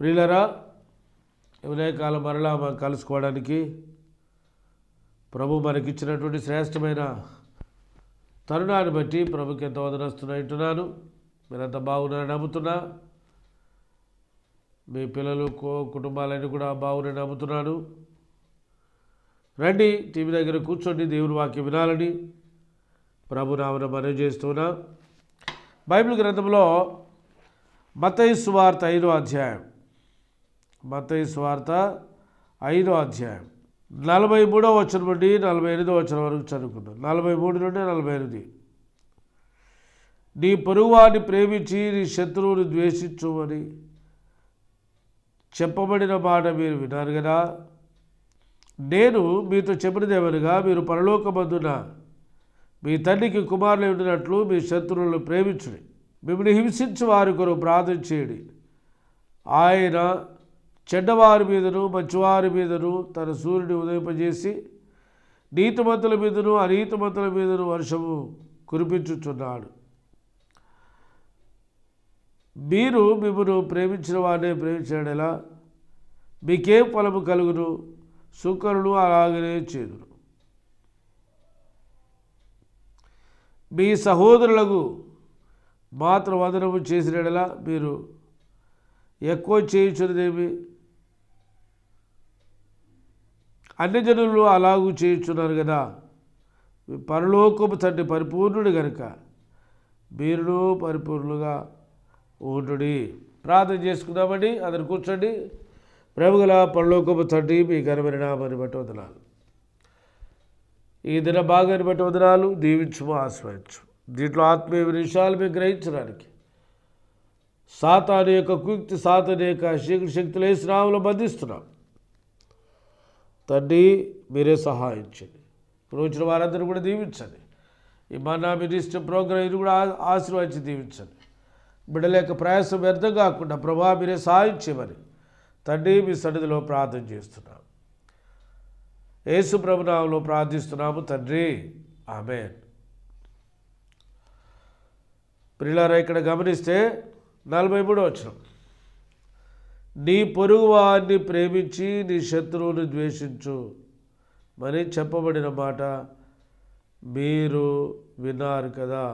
ప్రియులరా ఉదయకాలం మరలా మనం కలుసుకోవడానికి ప్రభు మనకిచ్చినటువంటి శ్రేష్టమైన తరుణాన్ని బట్టి ప్రభుకి ఎంత వదనస్తున్నాయంటున్నాను మీరంతా బాగున్నారని నమ్ముతున్నా మీ పిల్లలు కో కుటుంబాలన్నీ కూడా బాగున్నారని నమ్ముతున్నాను రండి టీవీ దగ్గర కూర్చోండి దేవుని వాక్యం వినాలని ప్రభు నామన మనవి చేస్తున్నా బైబిల్ గ్రంథంలో మతయి సువార్త ఐదో అధ్యాయం మతయి సువార్త ఐదో అధ్యాయం నలభై మూడో వచనం నుండి నలభై ఎనిమిదో వచనం వరకు చదువుకున్నాం నలభై మూడు నుండి నలభై ఎనిమిది నీ పొరుగువాడిని ప్రేమించి నీ శత్రువుని ద్వేషించుమని చెప్పబడిన మాట మీరు విన్నారు కదా నేను మీతో చెప్పినదేమనగా మీరు పరలోకమందున మీ తండ్రికి కుమారులు ఉండినట్లు మీ శత్రువులను ప్రేమించుడి మిమ్మల్ని హింసించి వారి కొరకు ప్రార్థన చేయండి ఆయన చెడ్డవారి మీదను మంచివారి మీదను తన సూర్యుని ఉదయింపజేసి నీతిమంతుల మీదను అనీతిమంతుల మీదను వర్షము కురిపించుచున్నాడు మీరు మిమ్మల్ని ప్రేమించిన వారినే ప్రేమించాడు ఎలా మీకేం ఫలము కలుగును సుకరులు అలాగనే చేదురు మీ సహోదరులకు మాత్రం వదనము చేసినలా మీరు ఎక్కువ చేయించున్నదేమి అన్ని జనులు అలాగూ చేయించున్నారు కదా మీ పరలోకపు తండ్రి పరిపూర్ణుడు కనుక మీరును పరిపూర్ణులుగా ఉండుడి ప్రార్థన చేసుకుందామండి అందరు కూర్చోండి ప్రభుగల పరలోకపు తండ్రి మీ ఘనమైన నామని బట్టి వదనాలు ఈ దిన భాగాన్ని బట్టి వదనాలు దీవించుము ఆశ్రయించు దీంట్లో ఆత్మీయ విషయాలు మేము గ్రహించడానికి సాతాను యొక్క కుయుక్తి సాతాను యొక్క శక్తి శక్తులు వేసినాములు బంధిస్తున్నాం తండ్రి మీరే సహాయించండి ఇప్పుడు వచ్చిన వారందరూ కూడా దీవించండి ఈ మన్నా మినిస్టర్ ప్రోగ్రాం ఇది కూడా ఆ- ఆశీర్వదించి దీవించండి బిడ్డల యొక్క ప్రయాసం వ్యర్థం కాకుండా ప్రభా మీరే సహాయం చేయమని తండ్రి మీ సన్నిధిలో ప్రార్థన చేస్తున్నాం యేసు ప్రభునామంలో ప్రార్థిస్తున్నాము తండ్రి ఆమె ప్రిలారా ఇక్కడ గమనిస్తే నలభై మూడో వచ్చిన నీ పొరుగు వారిని ప్రేమించి నీ శత్రువుని ద్వేషించు మరి చెప్పబడిన మాట మీరు విన్నారు కదా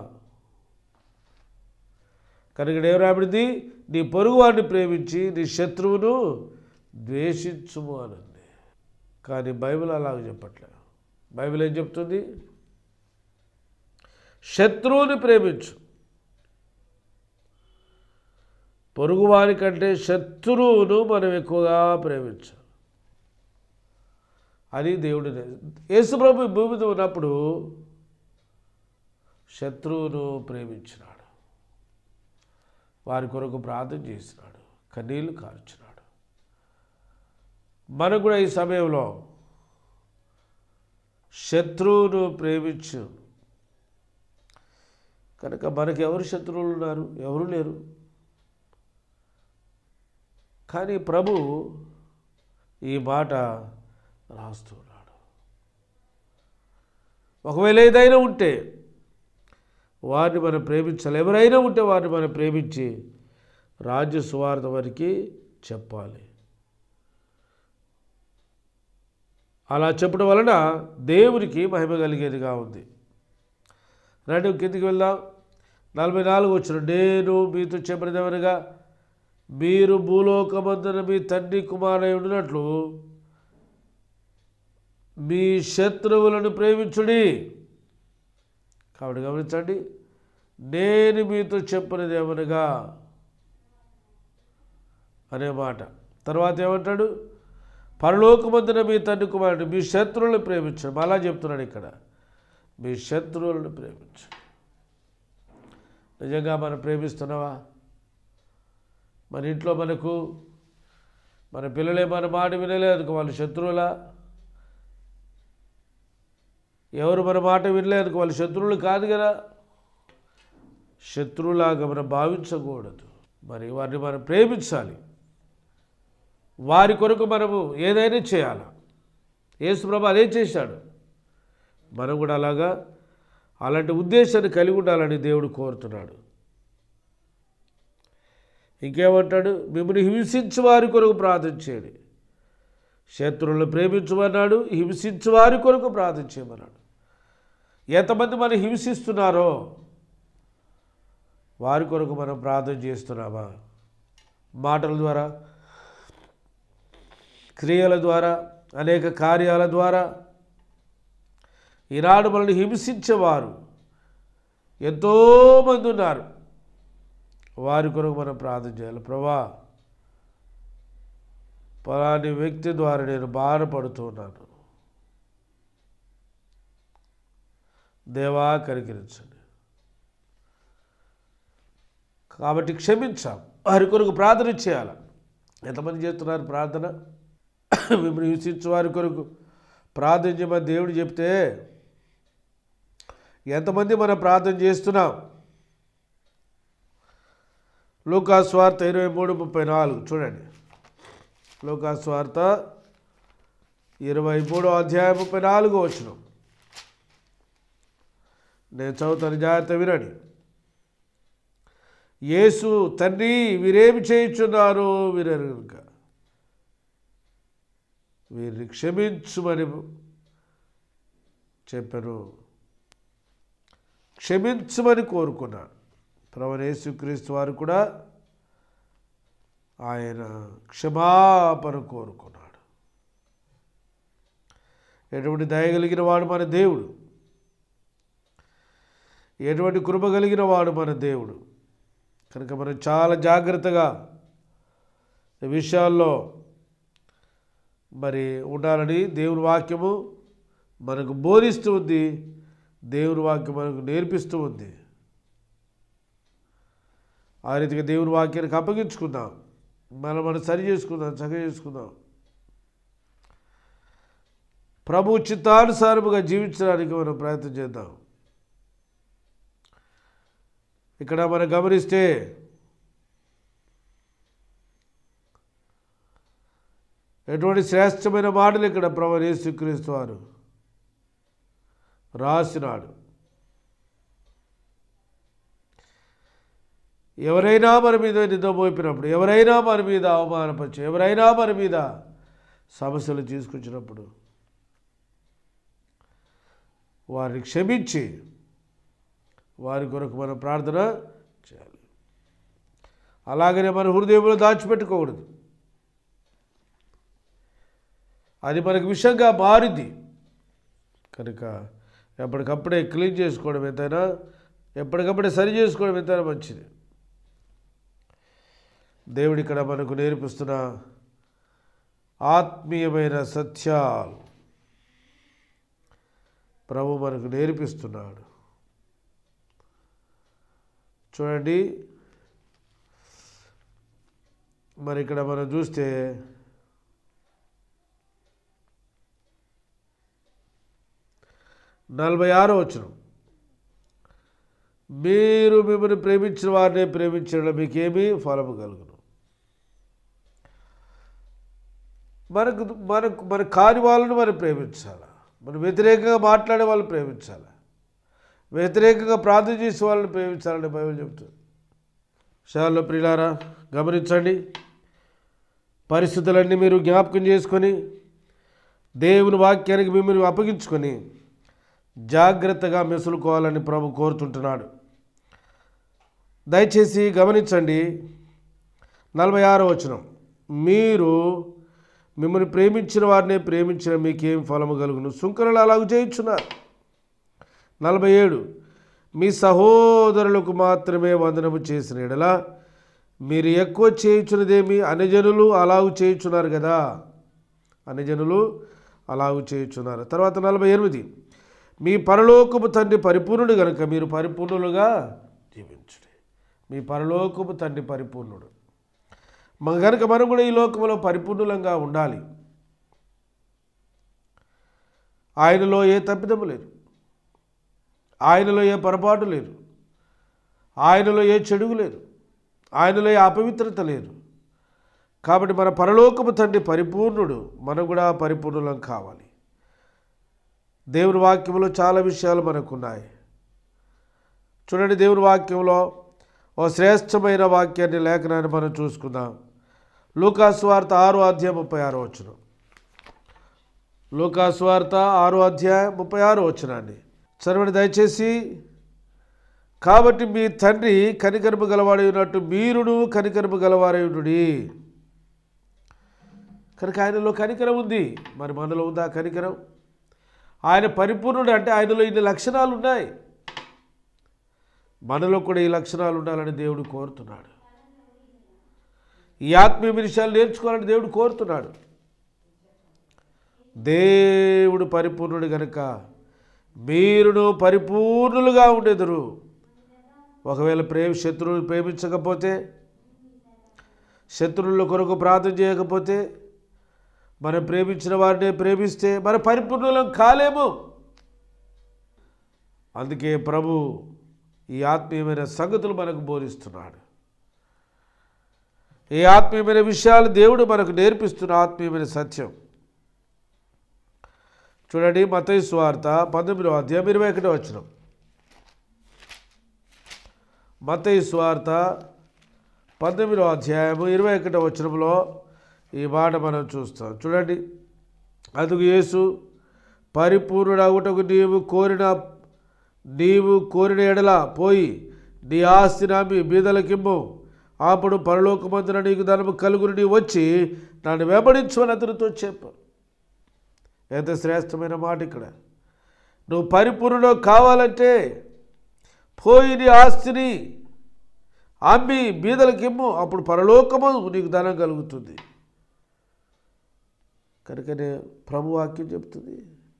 కనుక ఇక్కడ ఏం రాబడింది నీ పొరుగు వారిని ప్రేమించి నీ శత్రువును ద్వేషించుము అనంది కానీ బైబిల్ అలాగ చెప్పట్లేదు బైబిల్ ఏం చెప్తుంది శత్రువుని ప్రేమించు పొరుగువారి కంటే శత్రువును మనం ఎక్కువగా ప్రేమించాలి అది దేవుడి యేసుప్రభు ఈ భూమి మీద ఉన్నప్పుడు శత్రువును ప్రేమించినాడు వారి కొరకు ప్రార్థన చేసినాడు కన్నీళ్లు కార్చినాడు మనకు కూడా ఈ సమయంలో శత్రువును ప్రేమించు కనుక మనకి ఎవరు శత్రువులు ఉన్నారు ఎవరు లేరు కానీ ప్రభు ఈ మాట రాస్తున్నాడు ఒకవేళ ఏదైనా ఉంటే వారిని మనం ప్రేమించాలి ఎవరైనా ఉంటే వారిని మనం ప్రేమించి రాజ్య సువార్త వారికి చెప్పాలి అలా చెప్పడం వలన దేవునికి మహిమ కలిగేదిగా ఉంది రండి కిందికి వెళ్దాం నలభై నాలుగు వచ్చిన నేను మీతో చెప్పినదేమనగా మీరు భూలోకమందున మీ తండ్రి కుమారై ఉండినట్లు మీ శత్రువులను ప్రేమించుడి కాబట్టి గమనించండి నేను మీతో చెప్పినది ఏమనగా అనే మాట తర్వాత ఏమంటాడు పరలోకమందున మీ తండ్రి కుమారుడు మీ శత్రువులను ప్రేమించడం అలా చెప్తున్నాడు ఇక్కడ మీ శత్రువులను ప్రేమించు నిజంగా మనం ప్రేమిస్తున్నావా మన ఇంట్లో మనకు మన పిల్లలే మన మాట వినలేదు వాళ్ళు శత్రువులా ఎవరు మన మాట వినలేదు వాళ్ళు శత్రువులు కాదు కదా శత్రువులాగా మనం భావించకూడదు మరి వారిని మనం ప్రేమించాలి వారి కొరకు మనము ఏదైనా చేయాలి యేసుప్రభు అదే చేశాడు మనం కూడా అలాగా అలాంటి ఉద్దేశాన్ని కలిగి ఉండాలని దేవుడు కోరుతున్నాడు ఇంకేమంటాడు మిమ్మల్ని హింసించు వారి కొరకు ప్రార్థన చేయండి శత్రువులను ప్రేమించమన్నాడు హింసించు వారి కొరకు ప్రార్థన చేయమన్నాడు ఎంతమంది మనం హింసిస్తున్నారో వారి కొరకు మనం ప్రార్థన చేస్తున్నామా మాటల ద్వారా క్రియల ద్వారా అనేక కార్యాల ద్వారా ఈనాడు మనల్ని హింసించేవారు ఎంతోమంది ఉన్నారు వారి కొరకు మనం ప్రార్థన చేయాలి ప్రభా పలాని వ్యక్తి ద్వారా నేను బాధపడుతున్నాను దేవా కరికరించండి కాబట్టి క్షమించాం వారి కొరకు ప్రార్థన చేయాలి ఎంతమంది చేస్తున్నారు ప్రార్థన మిమ్మల్ని హింసించే వారి కొరకు ప్రార్థన చేయమని దేవుడు చెప్తే ఎంతమంది మనం ప్రార్థన చేస్తున్నాం లోకాస్వార్త ఇరవై మూడు ముప్పై నాలుగు చూడండి లోకాస్వార్త ఇరవై మూడో అధ్యాయం ముప్పై నాలుగు వచ్చిన నేను చదువుతాను జాగ్రత్త వినండి యేసు తండ్రి వీరేమి చేయించున్నారు వీరనుక వీరిని క్షమించుమని చెప్పాను క్షమించమని కోరుకున్నాడు ప్రవణ యేసుక్రీస్తు వారు కూడా ఆయన క్షమాపణ కోరుకున్నాడు ఎటువంటి దయగలిగిన వాడు మన దేవుడు ఎటువంటి కృప కలిగిన వాడు మన దేవుడు కనుక మనం చాలా జాగ్రత్తగా ఈ విషయాల్లో మరి ఉండాలని దేవుని వాక్యము మనకు బోధిస్తూ ఉంది దేవుని వాక్యం మనకు నేర్పిస్తూ ఉంది ఆ రీతిగా దేవుని వాక్యానికి అప్పగించుకుందాం మనం మనం సరి చేసుకుందాం చక్క చేసుకుందాం ప్రభు చిత్తానుసారముగా జీవించడానికి మనం ప్రయత్నం చేద్దాం ఇక్కడ మనం గమనిస్తే ఎటువంటి శ్రేష్టమైన మాటలు ఇక్కడ ప్రభు యేసుక్రీస్తు వారు రాసినాడు ఎవరైనా మన మీద నింద మోపినప్పుడు ఎవరైనా మన మీద అవమానపరిచి ఎవరైనా మన మీద సమస్యలు తీసుకొచ్చినప్పుడు వారిని క్షమించి వారి కొరకు మనం ప్రార్థన చేయాలి అలాగనే మన హృదయంలో దాచిపెట్టుకోకూడదు అది మనకు విషయంగా మారింది కనుక ఎప్పటికప్పుడే క్లీన్ చేసుకోవడం ఎంతైనా ఎప్పటికప్పుడే సరి చేసుకోవడం ఎంతైనా మంచిది దేవుడు ఇక్కడ మనకు నేర్పిస్తున్న ఆత్మీయమైన సత్యాలు ప్రభు మనకు నేర్పిస్తున్నాడు చూడండి మరి ఇక్కడ మనం చూస్తే నలభై ఆరో వచ్చిన మీరు మిమ్మల్ని ప్రేమించిన వారిని ప్రేమించడం మీకేమీ ఫలము కలుగును మనకు మనకు మన కాని వాళ్ళని మనం ప్రేమించాలి మనం వ్యతిరేకంగా మాట్లాడే వాళ్ళని ప్రేమించాలి వ్యతిరేకంగా ప్రార్థన చేసే వాళ్ళని ప్రేమించాలని బైబిల్ చెబుతుంది విషయాల్లో ప్రియులారా గమనించండి పరిస్థితులన్నీ మీరు జ్ఞాపకం చేసుకొని దేవుని వాక్యానికి మిమ్మల్ని అప్పగించుకొని జాగ్రత్తగా మెసులుకోవాలని ప్రభు కోరుతుంటున్నాడు దయచేసి గమనించండి నలభై ఆరో వచనం మీరు మిమ్మల్ని ప్రేమించిన వారినే ప్రేమించిన మీకేం ఫలము కలుగును సుంకరులు అలాగ చేయించున్నారు నలభై ఏడు మీ సహోదరులకు మాత్రమే వందనము చేసిన ఎడల మీరు ఎక్కువ చేయించున్నదేమి అన్యజనులు అలాగు చేయించున్నారు కదా అన్యజనులు అలాగు చేయించున్నారు తర్వాత నలభై ఎనిమిది మీ పరలోకపు తండ్రి పరిపూర్ణుడు కనుక మీరు పరిపూర్ణులుగా జీవించుడి మీ పరలోకపు తండ్రి పరిపూర్ణుడు మన కనుక మనం కూడా ఈ లోకంలో పరిపూర్ణులంగా ఉండాలి ఆయనలో ఏ తప్పిదము లేదు ఆయనలో ఏ పొరపాటు లేదు ఆయనలో ఏ చెడుగు లేదు ఆయనలో ఏ అపవిత్రత లేదు కాబట్టి మన పరలోకపు తండ్రి పరిపూర్ణుడు మనం కూడా పరిపూర్ణులం కావాలి దేవుని వాక్యంలో చాలా విషయాలు మనకున్నాయి చూడండి దేవుని వాక్యంలో ఓ శ్రేష్టమైన వాక్యాన్ని లేఖనాన్ని మనం చూసుకుందాం లూకాసు వార్త ఆరో అధ్యాయం ముప్పై ఆరో వచ్చిన లూకాసు వార్త ఆరో అధ్యాయం ముప్పై ఆరో వచ్చినాన్ని చదవండి దయచేసి కాబట్టి మీ తండ్రి కనికరము గలవాడై ఉన్నట్టు మీరును కనికరము గలవారై ఉండుడి కనుక ఆయనలో కనికరం ఉంది మరి మనలో ఉందా కనికరం ఆయన పరిపూర్ణుడు అంటే ఆయనలో ఇన్ని లక్షణాలు ఉన్నాయి మనలో కూడా ఈ లక్షణాలు ఉండాలని దేవుడు కోరుతున్నాడు ఈ ఆత్మీయ విషయాలు నేర్చుకోవాలని దేవుడు కోరుతున్నాడు దేవుడు పరిపూర్ణుడు గనుక మీరును పరిపూర్ణులుగా ఉండేదురు ఒకవేళ ప్రేమ శత్రువులు ప్రేమించకపోతే శత్రువుల కొరకు ప్రార్థన చేయకపోతే మనం ప్రేమించిన వారినే ప్రేమిస్తే మన పరిపూర్ణులం కాలేము అందుకే ప్రభు ఈ ఆత్మీయమైన సంగతులు మనకు బోధిస్తున్నాడు ఈ ఆత్మీయమైన విషయాలు దేవుడు మనకు నేర్పిస్తున్న ఆత్మీయమైన సత్యం చూడండి మతయి స్వార్త పంతొమ్మిదవ అధ్యాయం ఇరవై ఒకటో వచ్చిన మతయి స్వార్త పంతొమ్మిదవ అధ్యాయము ఇరవై ఒకటో వచనంలో ఈ మాట మనం చూస్తాం చూడండి అందుకు యేసు పరిపూర్ణుడగుటకు నీవు కోరిన నీవు కోరిన ఎడల పోయి నీ ఆస్తి నామి బీదలకిమ్ము అప్పుడు పరలోకమందున నీకు ధనము కలుగుని నీ వచ్చి నన్ను వెంబడించు అని అతనితో చెప్పు ఎంత శ్రేష్టమైన మాట ఇక్కడ నువ్వు పరిపూర్ణుడు కావాలంటే పోయి నీ ఆస్తిని అమ్మి బీదలకిమ్ము అప్పుడు పరలోకము నీకు ధనం కలుగుతుంది కనుకనే ప్రభు వాక్యం చెప్తుంది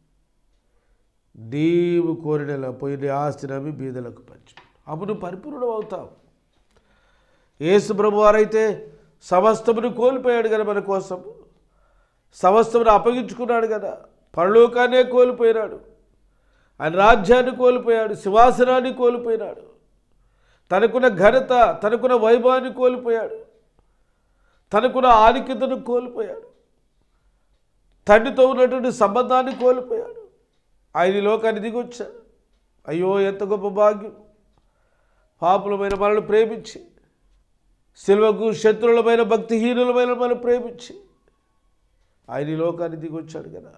నీవు కోరినలా పోయి నీ ఆస్తిని అమ్మి బీదలకు పంచు అప్పుడు నువ్వు పరిపూర్ణుడు అవుతావు యేసు ప్రభు వారైతే సమస్తమును కోల్పోయాడు కదా మన కోసం సమస్తమును అప్పగించుకున్నాడు కదా పరలోకాన్నే కోల్పోయినాడు ఆయన రాజ్యాన్ని కోల్పోయాడు సింహాసనాన్ని కోల్పోయినాడు తనకున్న ఘనత తనకున్న వైభవాన్ని కోల్పోయాడు తనకున్న ఆధిక్యతను కోల్పోయాడు తండ్రితో ఉన్నటువంటి సంబంధాన్ని కోల్పోయాడు ఆయన ఈ లోకాన్ని దిగొచ్చాడు అయ్యో ఎంత గొప్ప భాగ్యం పాపులమైన మనల్ని ప్రేమించి శిల్వకు శత్రువులమైన భక్తిహీనులమైన మనం ప్రేమించి ఆయన ఈ లోకాన్ని దిగొచ్చాడు కదా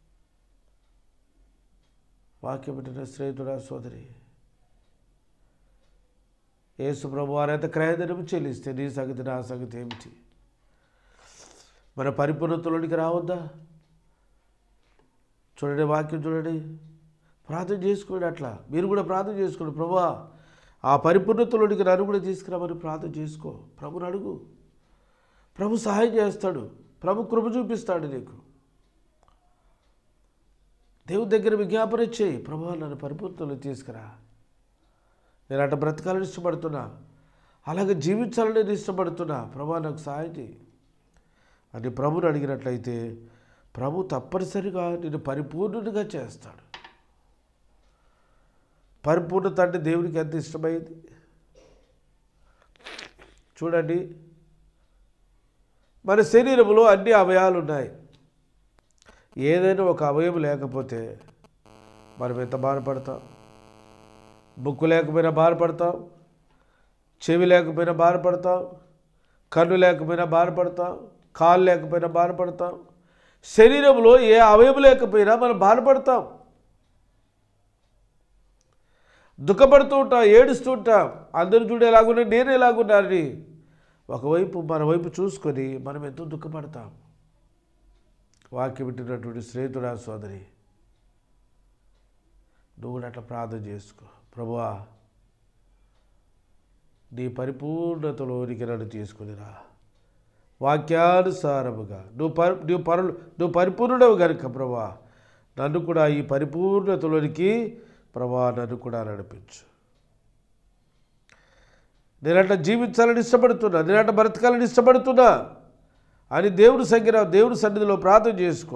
వాక్యం పెట్టిన స్నేహితుడా సోదరి యేసు ప్రభు వారైతే క్రయధనం చెల్లిస్తే నీ సంగతి నా సంగతి ఏమిటి మన పరిపూర్ణతలోనికి రావద్దా చూడండి వాక్యం చూడండి ప్రార్థన చేసుకోండి అట్లా మీరు కూడా ప్రార్థన చేసుకోండి ప్రభా ఆ పరిపూర్ణతలోనికి నన్ను కూడా తీసుకురామని ప్రార్థన చేసుకో ప్రభుని అడుగు ప్రభు సహాయం చేస్తాడు ప్రభు కృప చూపిస్తాడు నీకు దేవుడి దగ్గర విజ్ఞాపన చేయి ప్రభు నన్ను పరిపూర్ణతలో తీసుకురా నేను అట్ట బ్రతకాలని ఇష్టపడుతున్నా అలాగే జీవించాలని నేను ఇష్టపడుతున్నా ప్రభా నాకు సహాయం చేయి అని ప్రభుని అడిగినట్లయితే ప్రభు తప్పనిసరిగా నేను పరిపూర్ణుడిగా చేస్తాడు పరిపూర్ణత అంటే దేవునికి ఎంత ఇష్టమైంది చూడండి మన శరీరంలో అన్ని అవయాలు ఉన్నాయి ఏదైనా ఒక అవయవం లేకపోతే మనం ఎంత బాధపడతాం ముక్కు లేకపోయినా బాధపడతాం చెవి లేకపోయినా బాధపడతాం కన్ను లేకపోయినా బాధపడతాం కాలు లేకపోయినా బాధపడతాం శరీరంలో ఏ అవయవం లేకపోయినా మనం బాధపడతాం దుఃఖపడుతూ ఉంటాం ఏడుస్తూ ఉంటాం అందరూ చూడు ఎలాగున్నా నేను ఎలాగున్నారని ఒకవైపు మన వైపు చూసుకొని మనం ఎంతో దుఃఖపడతాం వాక్యం వింటున్నటువంటి స్నేహితుడా సోదరి నువ్వు కూడా అట్లా ప్రార్థన చేసుకో ప్రభువా నీ పరిపూర్ణతలోనికి నన్ను తీసుకునిరా వాక్యానుసారముగా నువ్వు పరి నువ్వు పరులు నువ్వు పరిపూర్ణుడవు కనుక ప్రభా నన్ను కూడా ఈ పరిపూర్ణతలోనికి ప్రభా నన్ను కూడా నడిపించు నేనట్లా జీవించాలని ఇష్టపడుతున్నా నేనట్లా బ్రతకాలని ఇష్టపడుతున్నా అని దేవుడి సంఖ్య దేవుడి సన్నిధిలో ప్రార్థన చేసుకో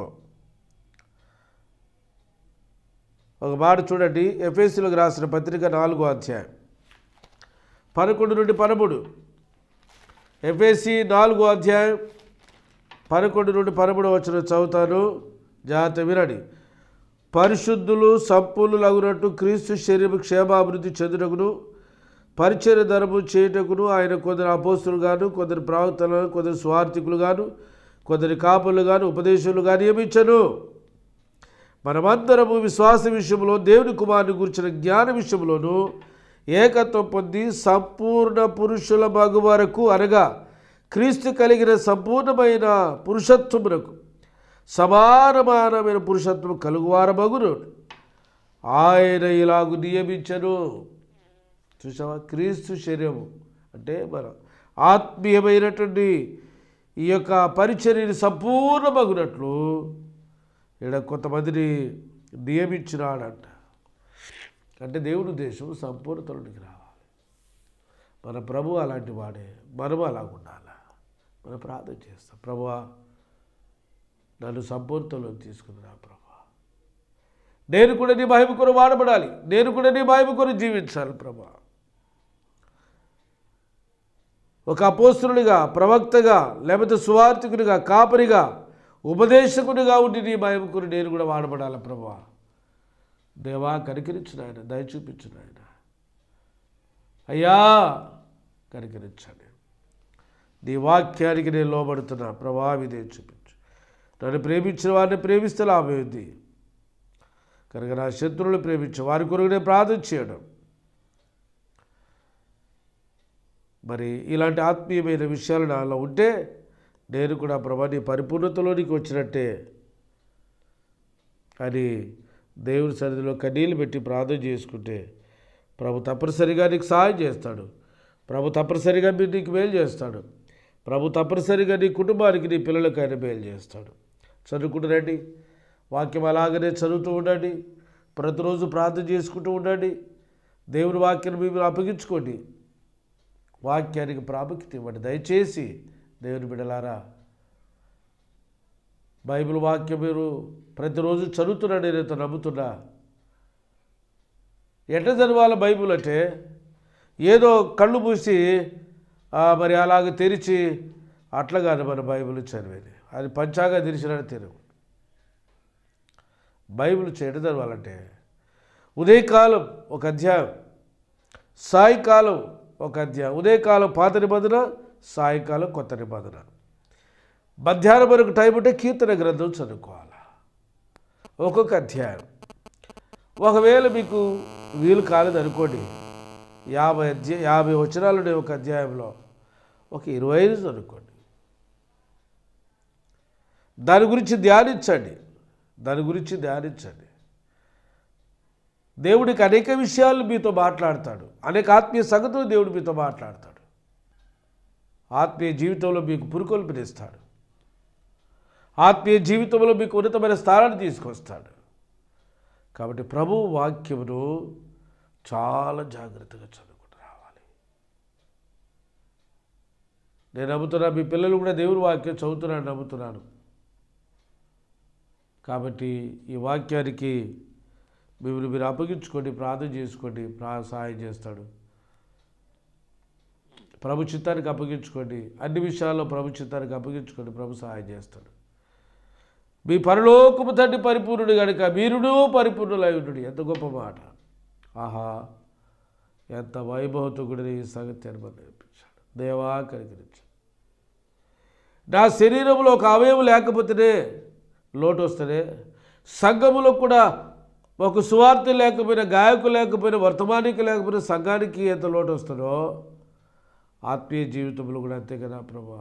ఒక మాట చూడండి ఎఫ్ఎస్సీలకు రాసిన పత్రిక నాలుగో అధ్యాయం పదకొండు నుండి పదమూడు ఎఫ్ఎస్సి నాలుగో అధ్యాయం పదకొండు నుండి పదమూడు వచ్చిన చదువుతాను జాగ్రత్త వినండి పరిశుద్ధులు సంపూర్ణులగునట్టు క్రీస్తు శరీరం క్షేమాభివృద్ధి చెందుటకును పరిచయ ధర్మం చేయుటకును ఆయన కొందరు అపోస్తులు గాను కొందరు ప్రవక్తలను కొందరు స్వార్థికులు గాను కొందరు కాపులు గాను ఉపదేశాలు గాను నియమించను మనమందరము విశ్వాస విషయంలో దేవుని కుమారుని గురించిన జ్ఞాన విషయంలోనూ ఏకత్వం పొంది సంపూర్ణ పురుషుల మగు వరకు అనగా క్రీస్తు కలిగిన సంపూర్ణమైన పురుషత్వమునకు సమానమానమైన పురుషత్వం కలుగువారమగును ఆయన ఇలాగు నియమించను చూసావా క్రీస్తు శరీరము అంటే మన ఆత్మీయమైనటువంటి ఈ యొక్క పరిచర్యని సంపూర్ణమగునట్లు ఇక్కడ కొంతమందిని నియమించినాడంట అంటే దేవుడి ఉద్దేశం సంపూర్ణతలోనికి రావాలి మన ప్రభు అలాంటి వాడే మనము అలాగ ఉండాలి మనం ప్రార్థన చేస్తాం ప్రభువా నన్ను సంపూర్ణతలోకి తీసుకుని రా ప్రభా నేను కూడా నీ మహిమ కొర వాడబడాలి నేను కూడా నీ మహిమ కొర జీవించాలి ప్రభా ఒక అపోస్తులుడిగా ప్రవక్తగా లేకపోతే సువార్థికుడిగా కాపరిగా ఉపదేశకుడిగా ఉండి నీ మహిమ కొర నేను కూడా వాడబడాలి ప్రభా దేవా కనికరించిన ఆయన దయ చూపించిన ఆయన అయ్యా కనికరించండి నీ వాక్యానికి నేను లోబడుతున్నా ప్రభావిదే చూపించు నన్ను ప్రేమించిన వారిని ప్రేమిస్తే లాభం ఉంది కనుక నా శత్రువులు ప్రేమించు వారి కొరకు నేను ప్రార్థన చేయడం మరి ఇలాంటి ఆత్మీయమైన విషయాలు నాలో ఉంటే నేను కూడా ప్రభా నీ పరిపూర్ణతలోనికి వచ్చినట్టే అని దేవుని సన్నిధిలో కన్నీళ్ళు పెట్టి ప్రార్థన చేసుకుంటే ప్రభు తప్పనిసరిగా నీకు సహాయం చేస్తాడు ప్రభు తప్పనిసరిగా మీరు నీకు మేలు చేస్తాడు ప్రభు తప్పనిసరిగా నీ కుటుంబానికి నీ పిల్లలకు ఆయన మేలు చేస్తాడు చదువుకుంటురండి వాక్యం అలాగనే చదువుతూ ఉండండి ప్రతిరోజు ప్రార్థన చేసుకుంటూ ఉండండి దేవుని వాక్యాన్ని మీరు అప్పగించుకోండి వాక్యానికి ప్రాముఖ్యత ఇవ్వండి దయచేసి దేవుని బిడలారా బైబిల్ వాక్యం మీరు ప్రతిరోజు చదువుతున్నాడు నేనైతే నమ్ముతున్నా ఎట్లా చదవాలి బైబిల్ అంటే ఏదో కళ్ళు మూసి ఆ, మరి అలాగ తెరిచి అట్లా కాదు మన బైబిల్ చదివేది అది పంచాగా తెరిచినట్టు తెరుగు బైబిల్ చేయడం చదవాలంటే ఉదయకాలం ఒక అధ్యాయం సాయంకాలం ఒక అధ్యాయం ఉదయకాలం పాత నిబంధన సాయంకాలం కొత్త నిబంధన మధ్యాహ్నం వరకు టైం ఉంటే కీర్తన గ్రంథం చదువుకోవాలి ఒక్కొక్క అధ్యాయం ఒకవేళ మీకు వీలు కాలేదు అనుకోండి యాభై అధ్యాయ యాభై వచనాలు ఉండే ఒక అధ్యాయంలో ఒక ఇరవై ఐదు చదువుకోండి దాని గురించి ధ్యానించండి దాని గురించి ధ్యానించండి దేవుడికి అనేక విషయాలు మీతో మాట్లాడతాడు అనేక ఆత్మీయ సంగతులు దేవుడు మీతో మాట్లాడతాడు ఆత్మీయ జీవితంలో మీకు పురుకొల్పినిస్తాడు ఆత్మీయ జీవితంలో మీకు ఉన్నతమైన స్థానాన్ని తీసుకొస్తాడు కాబట్టి ప్రభు వాక్యమును చాలా జాగ్రత్తగా చదువుకుంటూ రావాలి నేను నమ్ముతున్నా మీ పిల్లలు కూడా దేవుని వాక్యం చదువుతున్నాను నమ్ముతున్నాను కాబట్టి ఈ వాక్యానికి మిమ్మల్ని మీరు అప్పగించుకోండి ప్రార్థన చేసుకోండి ప్రా సహాయం చేస్తాడు ప్రభు చిత్తానికి అప్పగించుకోండి అన్ని విషయాల్లో ప్రభు చిత్తానికి అప్పగించుకోండి ప్రభు సహాయం చేస్తాడు మీ పరలోకము తండ్రి పరిపూర్ణుడు కనుక మీరును పరిపూర్ణులై ఉండు ఎంత గొప్ప మాట ఆహా ఎంత వైభవతుకుడిని ఈ సంగతి అనుమతి నేర్పించాడు దేవా కనికరించాడు నా శరీరంలో ఒక అవయవం లేకపోతేనే లోటు వస్తేనే సంఘములో కూడా ఒక సువార్త లేకపోయినా గాయకు లేకపోయినా వర్తమానికి లేకపోయినా సంఘానికి ఎంత లోటు వస్తుందో ఆత్మీయ జీవితంలో కూడా అంతే కదా ప్రభా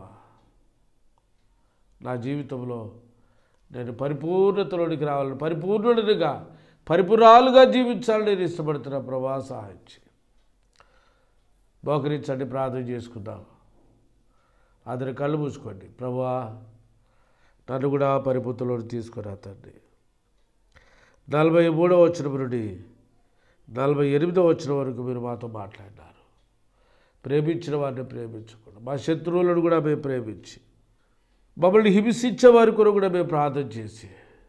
నా జీవితంలో నేను పరిపూర్ణతలోనికి రావాలని పరిపూర్ణుడిగా పరిపూర్ణాలుగా జీవించాలని నేను ఇష్టపడుతున్నా ప్రభా సహాయం చేయి. మోకరించండి ప్రార్థన చేసుకుందాం అందరి కళ్ళు మూసుకోండి ప్రభా నన్ను కూడా పరిపూర్తిలో తీసుకురా తండ్రి నలభై మూడవ వచ్చిన నుండి నలభై ఎనిమిదవ వచ్చిన వరకు మీరు మాతో మాట్లాడినారు ప్రేమించిన వారిని ప్రేమించకుండా మా శత్రువులను కూడా మేము ప్రేమించి మమ్మల్ని హింసించే వారి కొరకు కూడా మేము ప్రార్థన చేసి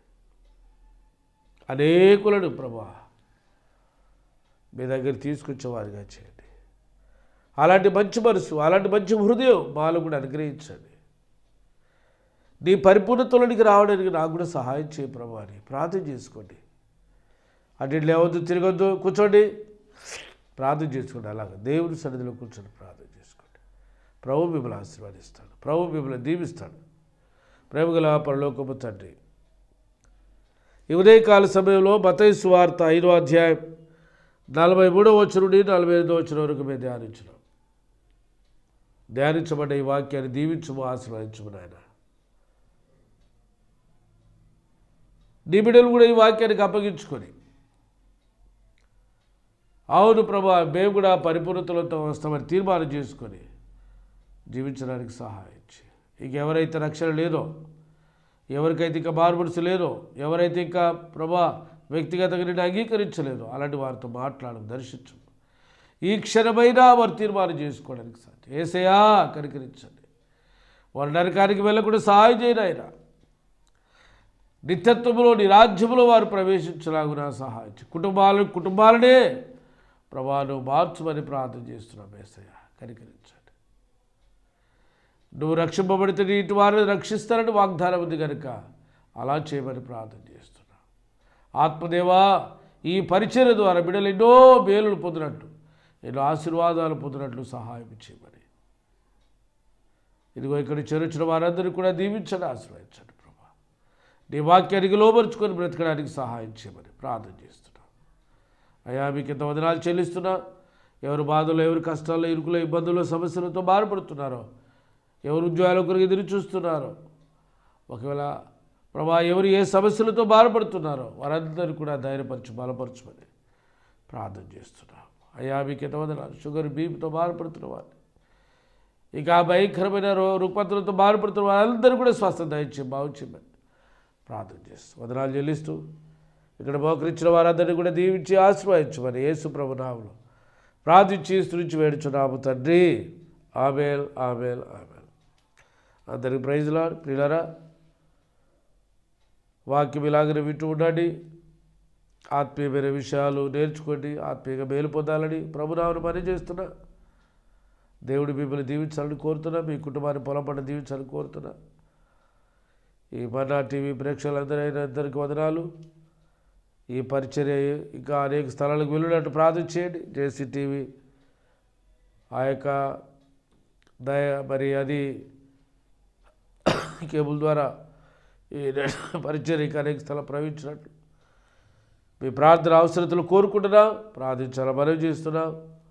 అనేకులను ప్రభా మీ దగ్గర తీసుకొచ్చేవారిగా చేయండి అలాంటి మంచి మనసు అలాంటి మంచి హృదయం మాలో కూడా అనుగ్రహించండి నీ పరిపూర్ణతలోనికి రావడానికి నాకు కూడా సహాయం చేయ ప్రభా అని ప్రార్థన చేసుకోండి అటు ఇటు లేవద్దు తిరగొద్దు కూర్చోండి ప్రార్థన చేసుకోండి అలాగ దేవుని సన్నిధిలో కూర్చొని ప్రార్థన చేసుకోండి ప్రభు మిమ్మల్ని ఆశీర్వదిస్తాడు ప్రభు మిమ్మల్ని దీవిస్తాడు ప్రేమగల పరలోకపు తండ్రి ఈ ఉదయకాల సమయంలో మతయ సువార్త ఐదో అధ్యాయం నలభై మూడో వచ్చిన నుండి నలభై ఐదో వచ్చిన వరకు మేము ధ్యానించినాం ధ్యానించబడ్డ ఈ వాక్యాన్ని దీవించము ఆశీర్వదించము నాయన నీ బిడ్డలు కూడా ఈ వాక్యానికి అప్పగించుకొని అవును ప్రభా మేము కూడా పరిపూర్ణతలతో వస్తామని తీర్మానం చేసుకొని జీవించడానికి సహాయం చేయి ఇంకెవరైతే రక్షణ లేదో ఎవరికైతే ఇంకా మారుమనసు లేదో ఎవరైతే ఇంకా ప్రభా వ్యక్తిగతంగా నేను అంగీకరించలేదో అలాంటి వారితో మాట్లాడడం దర్శించు ఈ క్షణమైనా వారు తీర్మానం చేసుకోవడానికి సాధ్యం ఏసయా కనికరించండి వారు నరకానికి వెళ్ళకుండా సహాయం చేయను ఆయన నిత్యత్వంలో నీ రాజ్యంలో వారు ప్రవేశించలాగున సహాయం చేయి. కుటుంబాలు కుటుంబాలనే ప్రభాను మార్చమని ప్రార్థన చేస్తున్నాం ఏసయ్య కనికరించండి నువ్వు రక్షింపబడితే నీ ఇటు వారిని రక్షిస్తారని వాగ్దానం ఉంది కనుక అలా చేయమని ప్రార్థన చేస్తున్నా ఆత్మదేవా ఈ పరిచయ ద్వారా బిడ్డలు ఎన్నో మేలులు పొందినట్టు ఎన్నో ఆశీర్వాదాలు పొందినట్లు సహాయం చేయమని ఇదిగో ఇక్కడ చేరుచిన వారందరినీ కూడా దీవించండి ఆశీర్వదించండి ప్రభా నీ వాక్యానికి లోపరుచుకొని బ్రతకడానికి సహాయం చేయమని ప్రార్థన చేస్తున్నాం అయ్యా మీకు ఇంత వదనాలు చెల్లిస్తున్నా ఎవరు బాధలు ఎవరు కష్టాల్లో ఇరుకులో ఇబ్బందుల్లో సమస్యలతో బాధపడుతున్నారో ఎవరు ఉద్యోగాల కొరకు ఎదురు చూస్తున్నారో ఒకవేళ ప్రభా ఎవరు ఏ సమస్యలతో బాధపడుతున్నారో వారందరూ కూడా ధైర్యపరచు బలపరచమని ప్రార్థన చేస్తున్నాం అయ్యా మీకు ఎంత వదనాలు షుగర్ బీపీతో బాధపడుతున్న వారిని ఇక ఆ భయంకరమైన రో రుగ్మతలతో బాధపడుతున్న వారందరూ కూడా స్వస్థత దయచే బాగు చేయమని ప్రార్థన చేస్తూ వదనాలు చెల్లిస్తూ ఇక్కడ మోకరించిన వారందరినీ కూడా దీవించి ఆశీర్వదించమని యేసు ప్రభునాములు ప్రార్థించి స్తుతించి వేడుచున్నాము తండ్రి ఆమెల్ ఆమెల్ ఆమెల్ అందరికి ప్రైజ్లా ప్రియులరా వాక్యం ఇలాగనే వింటూ ఉండండి ఆత్మీయమైన విషయాలు నేర్చుకోండి ఆత్మీయంగా మేలు పొందాలని ప్రభునామను పని చేస్తున్నా దేవుడు మిమ్మల్ని దీవించాలని కోరుతున్నా మీ కుటుంబాన్ని పొలం పంట దీవించాలని కోరుతున్నా ఈ మన్నా టీవీ ప్రేక్షకులందరైన అందరికీ వదనాలు ఈ పరిచర్య ఇంకా అనేక స్థలాలకు వెళ్ళినట్టు ప్రార్థన చేయండి జేసీ టీవీ ఆ యొక్క దయ మరి అది కేబుల్ ద్వారా ఈ పరిచర్యకి అనేక స్థలం ప్రవహించినట్లు మీ ప్రార్థన అవసరతలు కోరుకుంటున్నా ప్రార్థించాలని మనవి చేస్తున్నాం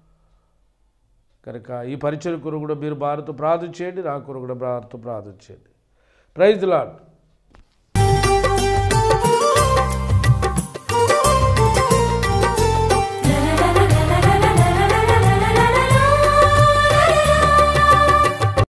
కనుక ఈ పరిచయం కొరకు కూడా మీరు భారత ప్రార్థన చేయండి నా కొరకు కూడా భారత ప్రార్థన చేయండి ప్రైజ్ లాడ్